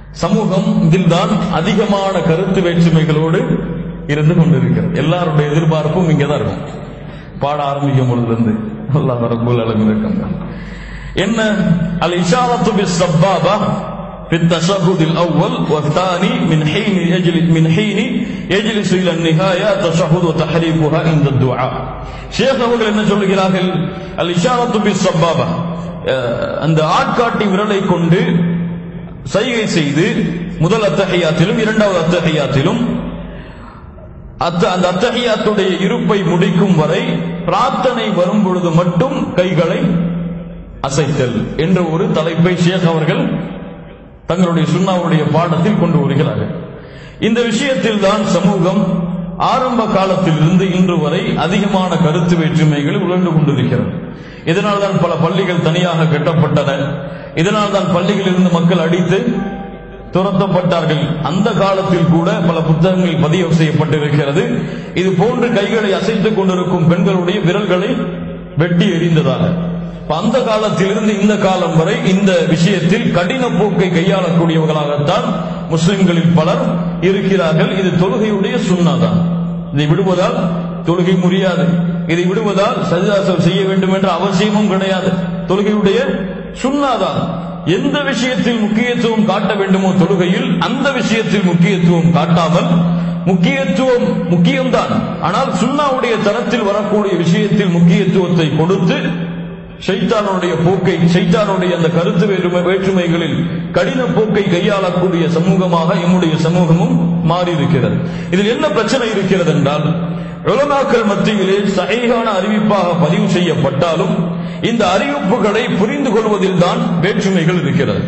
சமூகம் இதில்தான் அதிகமான கருத்து வேற்றுமைகளோடு இருந்து கொண்டிருக்கிறது எல்லாருடைய எதிர்பார்ப்பும் இங்கதான் இருக்கும் பாட ஆரம்பிக்கும் பொழுது அல்லாஹ் ரப்பல் அலமின் இருக்கின்றான் என்ன அல் இஷாரத்து பிஸ் சப்பாபா في التشهد الأول والثاني من حين يجلس من حين يجلس إلى النهاية التشهد وتحريكها عند الدعاء ஷேக் அவர்கள் என்ன சொல்லுகிறார்கள் அல் இஷாரத்து பிஸ் சப்பாபா அந்த ஆட்காட்டி விரலை கொண்டு சைகை செய்து முதல் அத்தகையாத்திலும் இரண்டாவது அத்தகையாத்திலும் அத்த அந்த அத்தகையாத்துடைய இருப்பை முடிக்கும் வரை பிரார்த்தனை வரும் பொழுது மட்டும் கைகளை அசைத்தல் என்ற ஒரு தலைப்பை ஷேக் அவர்கள் தங்களுடைய சுண்ணாவுடைய பாடத்தில் கொண்டு வருகிறார்கள் இந்த விஷயத்தில் தான் சமூகம் ஆரம்ப காலத்திலிருந்து இன்று வரை அதிகமான கருத்து வேற்றுமைகள் உழண்டு கொண்டிருக்கிறது இதனால் தான் பல பள்ளிகள் தனியாக கட்டப்பட்டன இதனால் தான் பள்ளிகளிலிருந்து மக்கள் அடித்து துரத்தப்பட்டார்கள் அந்த காலத்தில் கூட பல புத்தகங்கள் பதிவு செய்யப்பட்டிருக்கிறது இது போன்று கைகளை அசைத்துக் கொண்டிருக்கும் பெண்களுடைய விரல்களை வெட்டி எறிந்ததாக அந்த காலத்திலிருந்து இந்த காலம் வரை இந்த விஷயத்தில் கடின போக்கை கையாளக்கூடியவர்களாகத்தான் முஸ்லிம்களில் பலர் இருக்கிறார்கள் இது தொழுகையுடைய சுண்ணாதான் இதை விடுவதால் தொழுகை முடியாது இதை விடுவதால் சஜிதாசல் செய்ய வேண்டும் என்ற அவசியமும் கிடையாது தொழுகையுடைய சுண்ணாதான் எந்த விஷயத்தில் முக்கியத்துவம் காட்ட வேண்டுமோ தொழுகையில் அந்த விஷயத்தில் முக்கியத்துவம் காட்டாமல் முக்கியத்துவம் முக்கியம்தான் ஆனால் சுண்ணாவுடைய தரத்தில் வரக்கூடிய விஷயத்தில் முக்கியத்துவத்தை கொடுத்து ஷைத்தானுடைய போக்கை ஷைத்தானுடைய அந்த கருத்து வேற்றுமை வேற்றுமைகளில் கடின போக்கை கையாளக்கூடிய சமூகமாக எம்முடைய சமூகமும் மாறி இருக்கிறது இதில் என்ன பிரச்சனை இருக்கிறது என்றால் உலமாக்கள் மத்தியிலே சகைகான அறிவிப்பாக பதிவு செய்யப்பட்டாலும் இந்த அறிவிப்புகளை புரிந்து கொள்வதில் தான் வேற்றுமைகள் இருக்கிறது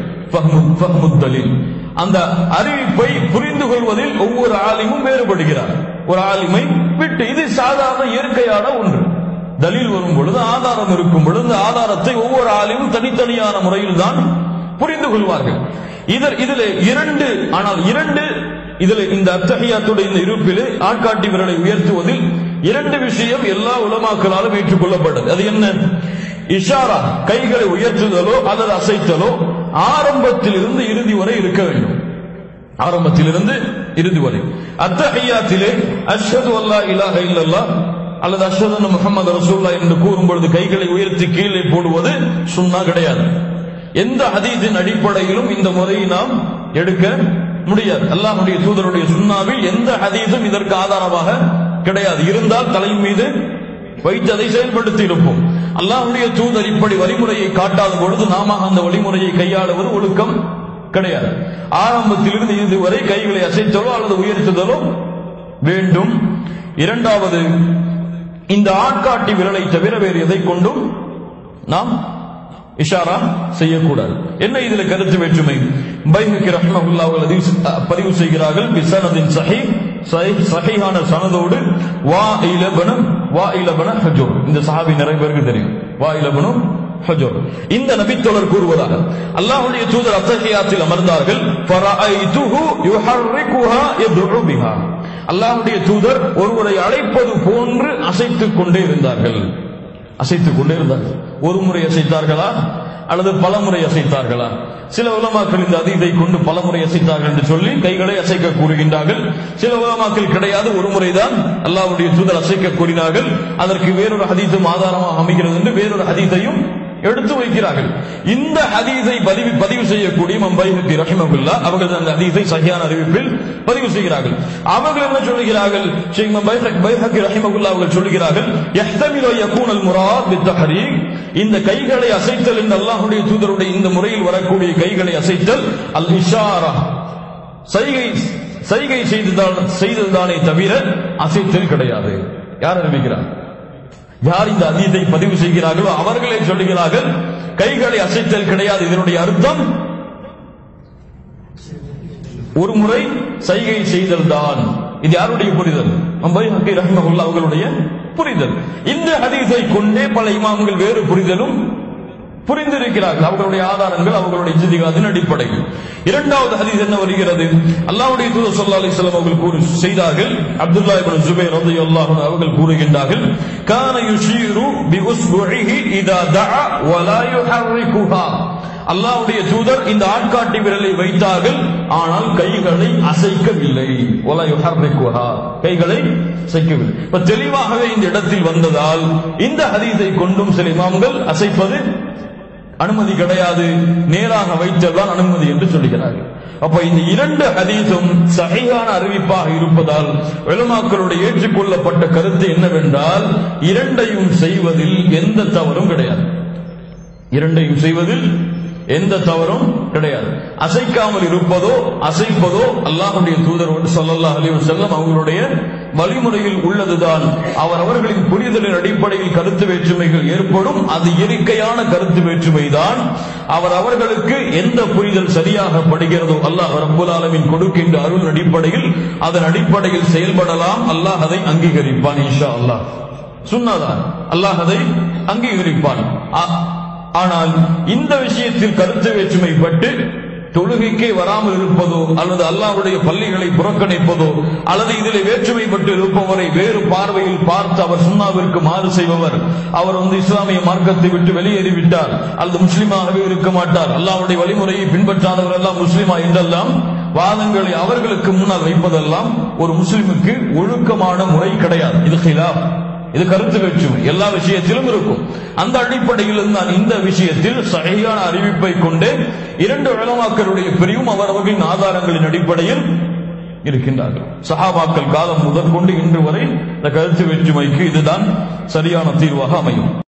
அந்த அறிவிப்பை புரிந்து கொள்வதில் ஒவ்வொரு ஆலிமும் வேறுபடுகிறார் ஒரு ஆலிமை விட்டு இது சாதாரண இயற்கையான ஒன்று தலில் வரும் பொழுது ஆதாரம் இருக்கும் பொழுது ஆதாரத்தை ஒவ்வொரு ஆலிமும் தனித்தனியான முறையில் தான் புரிந்து கொள்வார்கள் இதில் இதில் இரண்டு ஆனால் இரண்டு இதில் இந்த அத்தகையாத்துடைய இந்த இருப்பிலே ஆட்காட்டி விரலை உயர்த்துவதில் இரண்டு விஷயம் எல்லா உலமாக்களாலும் ஏற்றுக்கொள்ளப்பட்டது அது என்ன இஷாரா கைகளை உயர்த்துதலோ அல்லது அசைத்தலோ ஆரம்பத்தில் இருந்து இறுதி வரை இருக்க வேண்டும் ஆரம்பத்திலிருந்து இறுதி வரை அத்தகையாத்திலே அஷ்ஹது அல்லா இலாஹ இல்லல்லா அல்லது அஷ்ஹது முகமது ரசூல்லா என்று கூறும் பொழுது கைகளை உயர்த்தி கீழே போடுவது சுண்ணா கிடையாது எந்த ஹதீஸின் அடிப்படையிலும் இந்த முறையை நாம் எடுக்க முடியாது அல்லாஹ்வுடைய தூதருடைய சுண்ணாவில் எந்த ஹதீஸும் இதற்கு ஆதாரமாக கிடையாது இருந்தால் தலையின் மீது வைத்து அதை செயல்படுத்தி இருப்போம் அல்லாஹ்வுடைய தூதர் இப்படி வழிமுறையை காட்டாத பொழுது நாம அந்த வழிமுறையை கையாளுவது ஒழுக்கம் கிடையாது ஆரம்பத்திலிருந்து இதுவரை கைகளை அசைத்தலோ அல்லது உயர்த்துதலோ வேண்டும் இரண்டாவது இந்த ஆட்காட்டி விரலை தவிர வேறு எதை கொண்டும் நாம் இஷாரா செய்யக்கூடாது என்ன இதுல கருத்து வேற்றுமை பைஹக்கி ரஹ்மஹுல்லா அவர்கள் பதிவு செய்கிறார்கள் பிசனதின் சஹி சஹிஹான சனதோடு வா இலபன வா இலபன ஹஜூர் இந்த சஹாபி நிறைய பேருக்கு தெரியும் வா இலபனும் ஹஜூர் இந்த நபித்தோழர் கூறுவதாக அல்லாஹ்வுடைய தூதர் அத்தஹியாத்தில் அமர்ந்தார்கள் ஃபரஐதுஹு யுஹர்ரிகுஹா யதுஉ பிஹா அல்லாஹ்வுடைய தூதர் ஒருவரை அழைப்பது போன்று அசைத்துக் கொண்டே இருந்தார்கள் அசைத்துக் கொண்டே இருந்தார்கள் ஒரு முறை அசைத்தார்களா அல்லது பல முறை அசைத்தார்களா சில உலமாக்கள் இந்த அதீதை கொண்டு பல முறை அசைத்தார்கள் என்று சொல்லி கைகளை அசைக்க கூறுகின்றார்கள் சில உலமாக்கள் கிடையாது ஒரு முறைதான் அல்லாவுடைய தூதர் அசைக்க கூறினார்கள் அதற்கு வேறொரு ஹதீஸும் ஆதாரமாக அமைகிறது என்று வேறொரு ஹதீஸையும் எடுத்து வைக்கிறார்கள் இந்த ஹதீஸை பதிவு பதிவு செய்யக்கூடிய மம்பைஹத்தி ரஹிமகுல்லா அவர்கள் அந்த ஹதீஸை சரியான அறிவிப்பில் பதிவு செய்கிறார்கள் அவர்கள் என்ன சொல்லுகிறார்கள் ஷேக் பைஹக்கி ரஹிமகுல்லா அவர்கள் சொல்லுகிறார்கள் யஹ்தமிலு யகூனல் முராத் பித்தஹரீக் இந்த கைகளை அசைத்தல் என்று அல்லாஹ்வுடைய தூதருடைய இந்த முறையில் வரக்கூடிய கைகளை அசைத்தல் அல் இஷாரா சைகை சைகை செய்ததால் செய்ததுதானே தவிர அசைத்தல் கிடையாது யார் அறிவிக்கிறார் யார் இந்த அதீதை பதிவு செய்கிறார்களோ அவர்களே சொல்லுகிறார்கள் கைகளை அசைத்தல் கிடையாது இதனுடைய அர்த்தம் ஒரு முறை சைகை செய்தல் தான் இது யாருடைய புரிதல் பைஹக்கி ரஹ்மஹுல்லா அவர்களுடைய புரிதல் இந்த ஹதீஸை கொண்டே பல இமாம்கள் வேறு புரிதலும் புரிந்திருக்கிறார்கள் அவர்களுடைய ஆதாரங்கள் அவர்களுடைய ஜிதிகாதின் அடிப்படையில் இரண்டாவது ஹதீஸ் என்ன வருகிறது அல்லாஹ்வுடைய தூதர் ஸல்லல்லாஹு அலைஹி வஸல்லம் அவர்கள் கூறி செய்தார்கள் அப்துல்லா இப்னு ஜுபைர் রাদিয়াল্লাহு அன்ஹு அவர்கள் கூறுகின்றார்கள் கான யுஷீரு பி உஸ்புஹி இதா தஆ வ லா யுஹர்ரிகுஹா அல்லாஹ்வுடைய தூதர் இந்த ஆட்காட்டி விரலை வைத்தார்கள் ஆனால் கைகளை அசைக்கவில்லை ஒலா யுஹர்ரிக்குஹா கைகளை அசைக்கவில்லை இப்ப தெளிவாகவே இந்த இடத்தில் வந்ததால் இந்த ஹதீஸை கொண்டும் சில இமாம்கள் அசைப்பது அனுமதி கிடையாது நேராக வைத்தல்தான் அனுமதி என்று சொல்லுகிறார்கள் அப்ப இந்த இரண்டு ஹதீஸும் சகையான அறிவிப்பாக இருப்பதால் உலமாக்களுடைய ஏற்றுக்கொள்ளப்பட்ட கருத்து என்னவென்றால் இரண்டையும் செய்வதில் எந்த தவறும் கிடையாது இரண்டையும் செய்வதில் எந்த தவறும் கிடையாது அசைக்காமல் இருப்பதோ அசைப்பதோ அல்லாஹுடைய தூதர் ஸல்லல்லாஹு அலைஹி வஸல்லம் அவர்களுடைய வழிமுறையில் உள்ளதுதான் அவர் அவர்களின் புரிதலின் அடிப்படையில் கருத்து வேற்றுமைகள் ஏற்படும் அது இயற்கையான கருத்து வேற்றுமை தான் அவர் அவர்களுக்கு எந்த புரிதல் சரியாக படுகிறதோ அல்லாஹ் ரப்பல் ஆலமீன் கொடுக்கின்ற அருள் அடிப்படையில் அதன் அடிப்படையில் செயல்படலாம் அல்லாஹ் அதை அங்கீகரிப்பான் இன்ஷா அல்லாஹ் சுன்னாதான் அல்லாஹ் அதை அங்கீகரிப்பான் ஆ- ஆனால் இந்த விஷயத்தில் கருத்து வேற்றுமை பட்டு தொழுகைக்கே வராமல் இருப்பதோ அல்லது அல்லாஹ்வுடைய பள்ளிகளை புறக்கணிப்பதோ அல்லது இதில் வேற்றுமை பட்டு இருப்பவரை வேறு பார்வையில் பார்த்து அவர் சுண்ணாவிற்கு மாறு செய்பவர் அவர் வந்து இஸ்லாமிய மார்க்கத்தை விட்டு வெளியேறிவிட்டார் அல்லது முஸ்லிமாகவே இருக்க மாட்டார் அல்லாஹ்வுடைய வழிமுறையை பின்பற்றாதவர் எல்லாம் முஸ்லிமா என்றெல்லாம் வாதங்களை அவர்களுக்கு முன்னால் வைப்பதெல்லாம் ஒரு முஸ்லிமுக்கு ஒழுக்கமான முறை கிடையாது இது ஹிலாப் இது கருத்து வேற்றுமை எல்லா விஷயத்திலும் இருக்கும் அந்த அடிப்படையில் தான் இந்த விஷயத்தில் சரியான அறிவிப்பை கொண்டு இரண்டு உலமாக்களுடைய பிரிவும் அவரவர்களின் ஆதாரங்களின் அடிப்படையில் இருக்கின்றார்கள் சஹாபாக்கள் காலம் முதற்கொண்டு இன்று வரை இந்த கருத்து வேற்றுமைக்கு இதுதான் சரியான தீர்வாக அமையும்